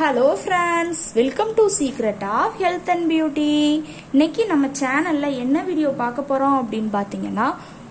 hello friends welcome to secret of health and beauty இன்னைக்கு நம்ம சேனல்ல என்ன வீடியோ பார்க்க போறோம் அப்படின்னு பார்த்தீங்கன்னா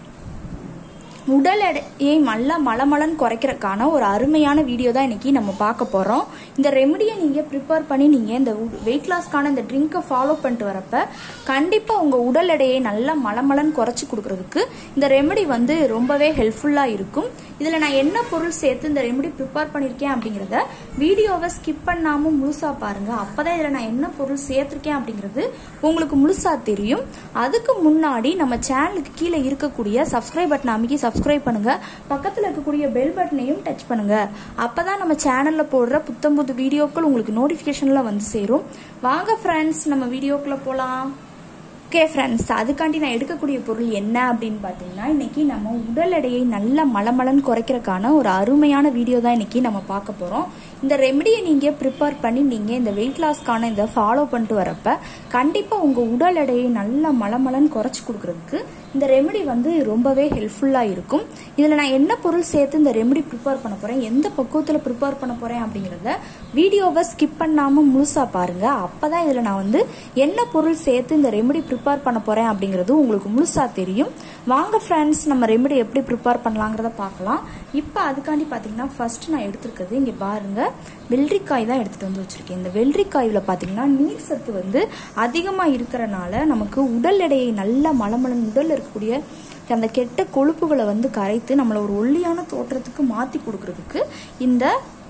உடல் எடையை நல்லா மலமலன்னு குறைக்கிறதுக்கான ஒரு அருமையான வீடியோ தான் இன்னைக்கு நம்ம பார்க்க போறோம் இந்த ரெமடியை நீங்க ப்ரிப்பேர் பண்ணி நீங்க இந்த வெயிட் லாஸ்க்கான இந்த ட்ரிங்கை ஃபாலோ பண்ணிட்டு வரப்ப கண்டிப்பா உங்க உடல் எடையை நல்லா மலமலன்னு குறைச்சி கொடுக்கறதுக்கு இந்த ரெமடி வந்து ரொம்பவே ஹெல்ப்ஃபுல்லா இருக்கும் இதுல நான் என்ன பொருள் சேர்த்து இந்த ரெமடி ப்ரிப்பேர் பண்ணிருக்கேன் அப்படிங்கறத வீடியோவை ஸ்கிப் பண்ணாம முழுசா பாருங்க அப்பதான் இதுல நான் என்ன பொருள் சேர்த்திருக்கேன் அப்படிங்கிறது உங்களுக்கு முழுசா தெரியும் அதுக்கு முன்னாடி நம்ம சேனலுக்கு கீழே இருக்கக்கூடிய சப்ஸ்கிரைப் பட்டன் அமைக்கி சப்ஸ்கிரைப் பண்ணுங்க பக்கத்துல இருக்கக்கூடிய பெல் பட்டனையும் டச் பண்ணுங்க அப்பதான் நம்ம சேனல்ல போடுற புத்தம் புது வீடியோக்கள் உங்களுக்கு நோட்டிபிகேஷன்ல வந்து சேரும் வாங்க ஃப்ரெண்ட்ஸ் நம்ம வீடியோக்குள்ள போலாம் ஓகே ஃப்ரெண்ட்ஸ் அதுக்காண்டி நான் எடுக்கக்கூடிய பொருள் என்ன அப்படின்னு பார்த்தீங்கன்னா இன்னைக்கு நம்ம உடல் எடையை நல்ல மலமலன்னு குறைக்கிறதுக்கான ஒரு அருமையான வீடியோ தான் இன்னைக்கு நம்ம பார்க்க போகிறோம் இந்த ரெமடியை நீங்கள் ப்ரிப்பேர் பண்ணி நீங்கள் இந்த வெயிட் லாஸ்க்கான இதை ஃபாலோ பண்ணிட்டு வரப்ப கண்டிப்பாக உங்கள் உடல் எடையை நல்ல மலமலன்னு குறைச்சி கொடுக்கறதுக்கு இந்த ரெமெடி வந்து ரொம்பவே ஹெல்ப்ஃபுல்லாக இருக்கும் இதில் நான் என்ன பொருள் சேர்த்து இந்த ரெமெடி ப்ரிப்பேர் பண்ண போகிறேன் எந்த பக்குவத்தில் ப்ரிப்பேர் பண்ண போகிறேன் அப்படிங்கிறத வீடியோவை ஸ்கிப் பண்ணாமல் முழுசாக பாருங்கள் அப்போ தான் இதில் நான் வந்து என்ன பொருள் சேர்த்து இந்த ரெமெடி ப்ரிப்பேர் பண்ண போகிறேன் அப்படிங்கிறது உங்களுக்கு முழுசாக தெரியும் வாங்க ஃப்ரெண்ட்ஸ் நம்ம ரெமெடி எப்படி ப்ரிப்பேர் பண்ணலாங்கிறத பார்க்கலாம் இப்போ அதுக்காண்டி பார்த்தீங்கன்னா ஃபர்ஸ்ட் நான் எடுத்திருக்கிறது இங்கே பாருங்க வெள்ளரிக்காய் தான் எடுத்துகிட்டு வந்து வச்சுருக்கேன் இந்த வெள்ளரிக்காயில் பார்த்தீங்கன்னா நீர் சத்து வந்து அதிகமாக இருக்கிறனால நமக்கு உடல் எடையை நல்ல மலமலன் உடலில் இருக்கக்கூடிய அந்த கெட்ட கொழுப்புகளை வந்து கரைத்து நம்மளை ஒரு ஒல்லியான தோற்றத்துக்கு மாற்றி கொடுக்கறதுக்கு இந்த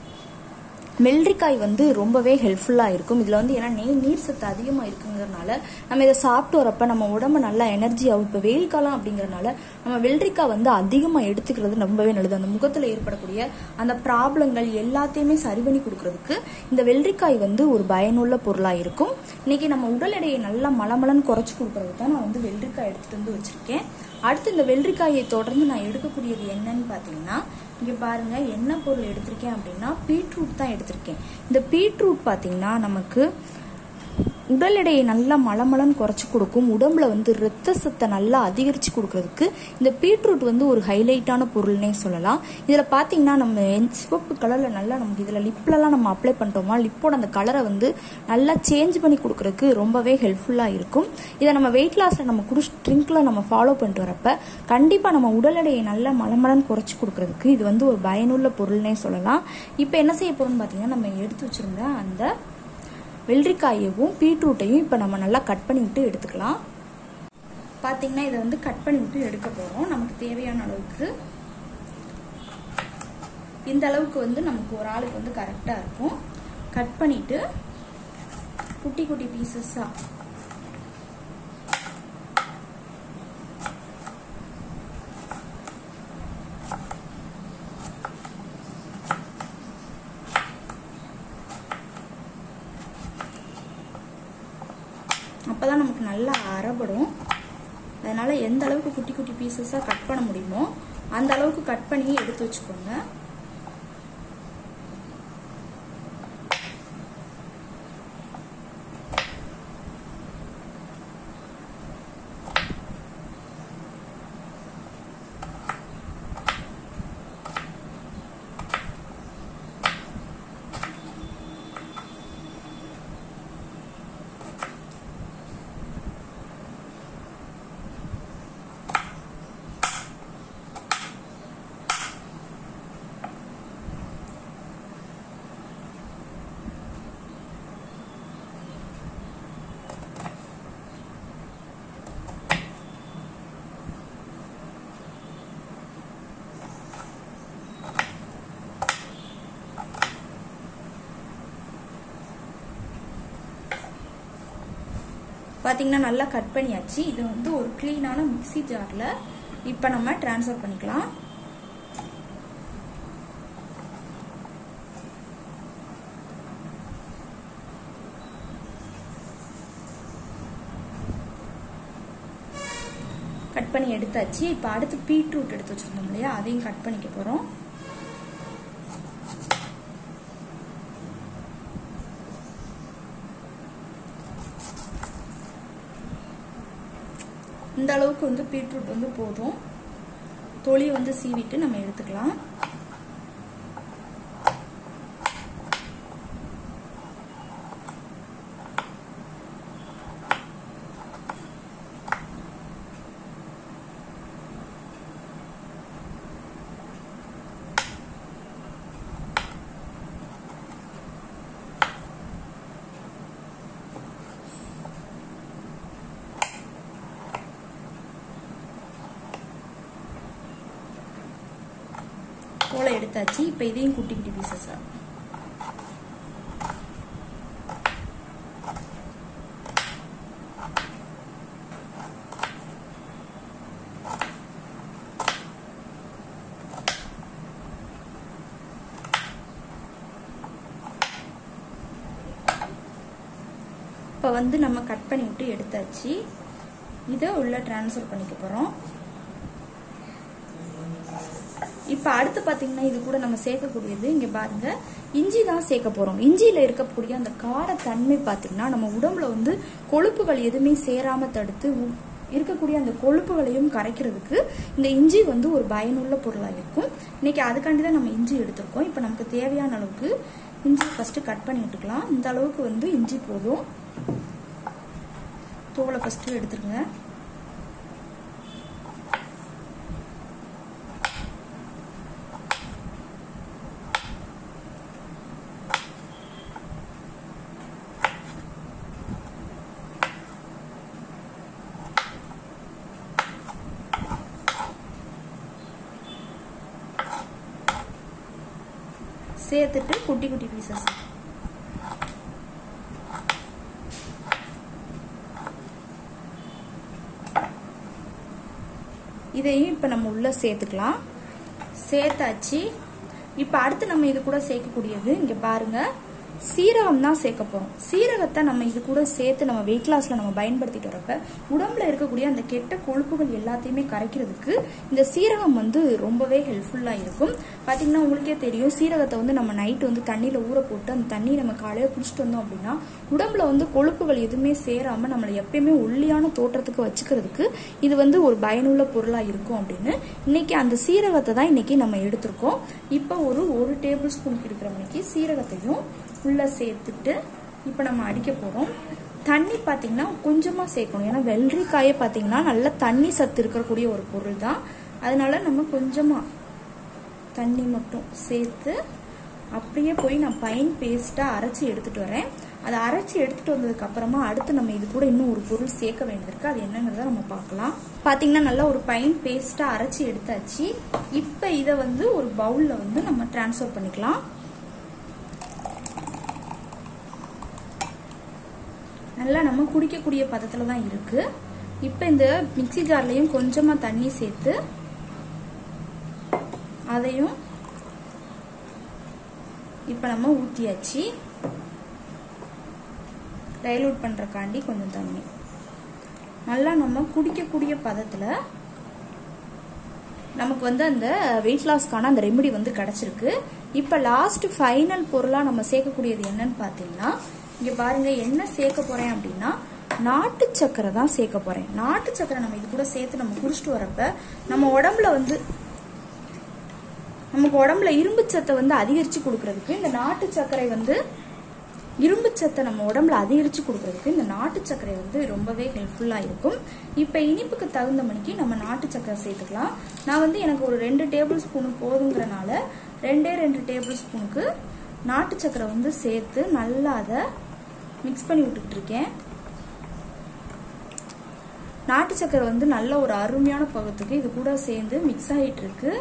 வெள்ளரிக்காய் வந்து ரொம்பவே ஹெல்ப்ஃபுல்லாக இருக்கும் இதில் வந்து ஏன்னா நெய் நீர் சத்து அதிகமாக இருக்குங்கிறனால நம்ம இதை சாப்பிட்டு வரப்ப நம்ம உடம்பு நல்லா எனர்ஜியாகும் இப்போ வெயில் காலம் அப்படிங்கிறனால நம்ம வெள்ளரிக்காய் வந்து அதிகமாக எடுத்துக்கிறது ரொம்பவே நல்லது அந்த முகத்தில் ஏற்படக்கூடிய அந்த ப்ராப்ளங்கள் எல்லாத்தையுமே சரி பண்ணி கொடுக்கறதுக்கு இந்த வெள்ளரிக்காய் வந்து ஒரு பயனுள்ள பொருளாக இருக்கும் இன்னைக்கு நம்ம உடல் எடையை நல்லா மலமலன்னு குறைச்சி கொடுக்கறதுக்கு தான் நான் வந்து வெள்ளரிக்காய் எடுத்துகிட்டு வந்து வச்சுருக்கேன் அடுத்து இந்த வெள்ளரிக்காயை தொடர்ந்து நான் எடுக்கக்கூடியது என்னன்னு பார்த்தீங்கன்னா இங்கே பாருங்க என்ன பொருள் எடுத்திருக்கேன் அப்படின்னா பீட்ரூட் தான் எடுத்திருக்கேன் இந்த பீட்ரூட் பார்த்தீங்கன்னா நமக்கு உடல் எடையை நல்லா மலமலன்னு குறைச்சி கொடுக்கும் உடம்புல வந்து ரத்த சத்தை நல்லா அதிகரித்து கொடுக்கறதுக்கு இந்த பீட்ரூட் வந்து ஒரு ஹைலைட்டான பொருள்னே சொல்லலாம் இதில் பார்த்தீங்கன்னா நம்ம சிவப்பு கலரில் நல்லா நமக்கு இதில் லிப்லலாம் நம்ம அப்ளை பண்ணிட்டோமா லிப்போட அந்த கலரை வந்து நல்லா சேஞ்ச் பண்ணி கொடுக்கறதுக்கு ரொம்பவே ஹெல்ப்ஃபுல்லாக இருக்கும் இதை நம்ம வெயிட் லாஸில் நம்ம குடிச்சு ட்ரிங்க்கில் நம்ம ஃபாலோ பண்ணிட்டு வரப்ப கண்டிப்பாக நம்ம உடல் எடையை நல்லா மலமலன்னு குறைச்சி கொடுக்கறதுக்கு இது வந்து ஒரு பயனுள்ள பொருள்னே சொல்லலாம் இப்போ என்ன செய்ய போகிறோம்னு பார்த்தீங்கன்னா நம்ம எடுத்து வச்சுருந்த அந்த வெள்ளரிக்காயவும் பீட்ரூட்டையும் இப்போ நம்ம நல்லா கட் பண்ணிவிட்டு எடுத்துக்கலாம் பார்த்தீங்கன்னா இதை வந்து கட் பண்ணிவிட்டு எடுக்க போகிறோம் நமக்கு தேவையான அளவுக்கு இந்த அளவுக்கு வந்து நமக்கு ஒரு ஆளுக்கு வந்து கரெக்டாக இருக்கும் கட் பண்ணிவிட்டு குட்டி குட்டி பீசஸாக அப்போதான் நமக்கு நல்லா அரைப்படும் அதனால் எந்த அளவுக்கு குட்டி குட்டி பீசஸாக கட் பண்ண முடியுமோ அந்த அளவுக்கு கட் பண்ணி எடுத்து வச்சுக்கோங்க பார்த்தீங்கன்னா நல்லா கட் பண்ணியாச்சு இது வந்து ஒரு க்ளீனான மிக்சி ஜாரில் இப்போ நம்ம டிரான்ஸ்ஃபர் பண்ணிக்கலாம் கட் பண்ணி எடுத்தாச்சு இப்போ அடுத்து பீட்ரூட் எடுத்து வச்சுருந்தோம் இல்லையா அதையும் கட் பண்ணிக்க போகிறோம் இந்த அளவுக்கு வந்து பீட்ரூட் வந்து போதும் தொளி வந்து சீவிட்டு நம்ம எடுத்துக்கலாம் தோலை எடுத்தாச்சு இப்போ இதையும் குட்டி குட்டி பீசஸா இப்போ வந்து நம்ம கட் பண்ணி விட்டு எடுத்தாச்சு இதை உள்ள ட்ரான்ஸ்ஃபர் பண்ணிக்க போகிறோம் இப்போ அடுத்து பார்த்தீங்கன்னா இது கூட நம்ம சேர்க்கக்கூடியது இங்கே பாருங்க இஞ்சி தான் சேர்க்க போகிறோம் இஞ்சியில் இருக்கக்கூடிய அந்த காரத்தன்மை பார்த்தீங்கன்னா நம்ம உடம்புல வந்து கொழுப்புகள் எதுவுமே சேராமல் தடுத்து உ- இருக்கக்கூடிய அந்த கொழுப்புகளையும் கரைக்கிறதுக்கு இந்த இஞ்சி வந்து ஒரு பயனுள்ள பொருளாக இருக்கும் இன்னைக்கு அதுக்காண்டி தான் நம்ம இஞ்சி எடுத்திருக்கோம் இப்போ நமக்கு தேவையான அளவுக்கு இஞ்சி ஃபஸ்ட்டு கட் பண்ணி விட்டுக்கலாம் இந்த அளவுக்கு வந்து இஞ்சி போதும் தோலை ஃபஸ்ட்டு எடுத்துருங்க சேர்த்துட்டு குட்டி குட்டி பீசஸ் இதையும் இப்போ நம்ம உள்ள சேர்த்துக்கலாம் சேர்த்தாச்சு இப்போ அடுத்து நம்ம இது கூட சேர்க்கக்கூடியது இங்கே பாருங்க சீரகம் தான் சேர்க்க போறோம் சீரகத்தை நம்ம இது கூட சேர்த்து நம்ம வெயிட் லாஸ்ல நம்ம பயன்படுத்திட்டு வரப்ப உடம்புல இருக்கக்கூடிய அந்த கெட்ட கொழுப்புகள் எல்லாத்தையுமே கரைக்கிறதுக்கு இந்த சீரகம் வந்து ரொம்பவே ஹெல்ப்ஃபுல்லா இருக்கும் பாத்தீங்கன்னா உங்களுக்கே தெரியும் சீரகத்தை வந்து நம்ம நைட் வந்து தண்ணியில ஊற போட்டு அந்த தண்ணி நம்ம காலையில குடிச்சிட்டு வந்தோம் அப்படின்னா உடம்புல வந்து கொழுப்புகள் எதுவுமே சேராம நம்மளை எப்பயுமே ஒல்லியான தோற்றத்துக்கு வச்சுக்கிறதுக்கு இது வந்து ஒரு பயனுள்ள பொருளா இருக்கும் அப்படின்னு இன்னைக்கு அந்த சீரகத்தை தான் இன்னைக்கு நம்ம எடுத்திருக்கோம் இப்போ ஒரு ஒரு டேபிள் ஸ்பூன் இருக்கிற மணிக்கு சீரகத்தையும் உள்ள சேர்த்துட்டு இப்போ நம்ம அடிக்க போறோம் தண்ணி பார்த்தீங்கன்னா கொஞ்சமா சேர்க்கணும் ஏன்னா வெள்ளரிக்காயை பார்த்தீங்கன்னா நல்ல தண்ணி சத்து இருக்கக்கூடிய ஒரு பொருள் தான் அதனால நம்ம கொஞ்சமா தண்ணி மட்டும் சேர்த்து அப்படியே போய் நான் பைன் பேஸ்ட்டாக அரைச்சி எடுத்துட்டு வரேன் அதை அரைச்சி எடுத்துட்டு வந்ததுக்கு அப்புறமா அடுத்து நம்ம இது கூட இன்னும் ஒரு பொருள் சேர்க்க வேண்டியிருக்கு அது என்னங்கிறத நம்ம பார்க்கலாம் பார்த்தீங்கன்னா நல்லா ஒரு பைன் பேஸ்ட்டாக அரைச்சி எடுத்தாச்சு இப்போ இதை வந்து ஒரு பவுலில் வந்து நம்ம ட்ரான்ஸ்ஃபர் பண்ணிக்கலாம் நல்லா நம்ம குடிக்கக்கூடிய பதத்தில் தான் இருக்கு இப்போ இந்த மிக்ஸி ஜார்லையும் கொஞ்சமாக தண்ணி சேர்த்து அதையும் இப்போ நம்ம ஊற்றியாச்சு டைலூட் பண்ணுறக்காண்டி கொஞ்சம் தண்ணி நல்லா நம்ம குடிக்கக்கூடிய பதத்தில் நமக்கு வந்து அந்த வெயிட் லாஸ்க்கான அந்த ரெமெடி வந்து கிடச்சிருக்கு இப்போ லாஸ்ட் ஃபைனல் பொருளாக நம்ம சேர்க்கக்கூடியது என்னன்னு பார்த்தீங்கன்னா இங்கே பாருங்க என்ன சேர்க்க போகிறேன் அப்படின்னா நாட்டு சக்கரை தான் சேர்க்க போகிறேன் நாட்டு சக்கரை நம்ம இது கூட சேர்த்து நம்ம குடிச்சிட்டு வரப்ப நம்ம உடம்புல வந்து நமக்கு உடம்புல இரும்பு சத்தை வந்து அதிகரிச்சு கொடுக்கறதுக்கு இந்த நாட்டு சர்க்கரை வந்து இரும்பு சத்தை நம்ம உடம்புல அதிகரிச்சு கொடுக்கறதுக்கு இந்த நாட்டு சர்க்கரை வந்து ரொம்பவே ஹெல்ப்ஃபுல்லாக இருக்கும் இப்போ இனிப்புக்கு தகுந்த மணிக்கு நம்ம நாட்டு சர்க்கரை சேர்த்துக்கலாம் நான் வந்து எனக்கு ஒரு ரெண்டு டேபிள் ஸ்பூன் போதுங்கிறனால ரெண்டே ரெண்டு டேபிள் ஸ்பூனுக்கு நாட்டு சர்க்கரை வந்து சேர்த்து நல்லா அதை மிக்ஸ் பண்ணி விட்டுக்கிட்டு இருக்கேன் நாட்டு சர்க்கரை வந்து நல்ல ஒரு அருமையான பகுத்துக்கு இது கூட சேர்ந்து மிக்ஸ் ஆகிட்டு இருக்கு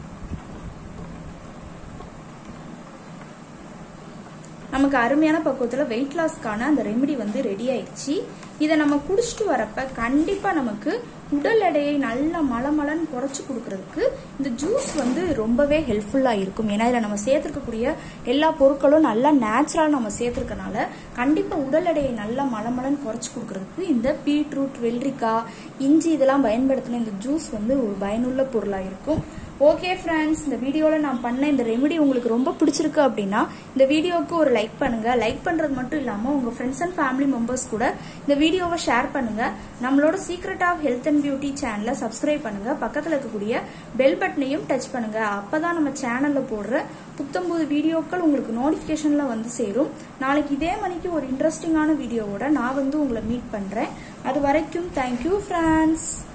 நமக்கு அருமையான பக்குவத்தில் வெயிட் லாஸ்க்கான அந்த ரெமெடி வந்து ரெடி ஆயிடுச்சு இதை நம்ம குடிச்சிட்டு வரப்ப கண்டிப்பாக நமக்கு உடல் எடையை நல்லா மலமலன்னு குறைச்சி கொடுக்கறதுக்கு இந்த ஜூஸ் வந்து ரொம்பவே ஹெல்ப்ஃபுல்லாக இருக்கும் ஏன்னா இதில் நம்ம சேர்த்துருக்கக்கூடிய எல்லா பொருட்களும் நல்லா நேச்சுரலாக நம்ம சேர்த்துருக்கனால கண்டிப்பாக உடல் எடையை நல்லா மலமலன்னு குறைச்சி கொடுக்கறதுக்கு இந்த பீட்ரூட் வெள்ளரிக்காய் இஞ்சி இதெல்லாம் பயன்படுத்தின இந்த ஜூஸ் வந்து ஒரு பயனுள்ள பொருளாக இருக்கும் ஓகே ஃப்ரெண்ட்ஸ் இந்த வீடியோவில் நான் பண்ண இந்த ரெமெடி உங்களுக்கு ரொம்ப பிடிச்சிருக்கு அப்படின்னா இந்த வீடியோவுக்கு ஒரு லைக் பண்ணுங்க லைக் பண்ணுறது மட்டும் இல்லாமல் உங்கள் ஃப்ரெண்ட்ஸ் அண்ட் ஃபேமிலி மெம்பர்ஸ் கூட இந்த வீடியோவை ஷேர் பண்ணுங்க நம்மளோட secret of health and beauty சேனலை சப்ஸ்கிரைப் பண்ணுங்க பக்கத்தில் இருக்கக்கூடிய பெல் பட்டனையும் டச் பண்ணுங்க அப்பதான் நம்ம சேனலில் போடுற புத்தம்புது வீடியோக்கள் உங்களுக்கு நோட்டிஃபிகேஷனில் வந்து சேரும் நாளைக்கு இதே மணிக்கு ஒரு இன்ட்ரெஸ்டிங்கான வீடியோவோட நான் வந்து உங்களை மீட் பண்ணுறேன் அது வரைக்கும் தேங்க்யூ ஃப்ரெண்ட்ஸ்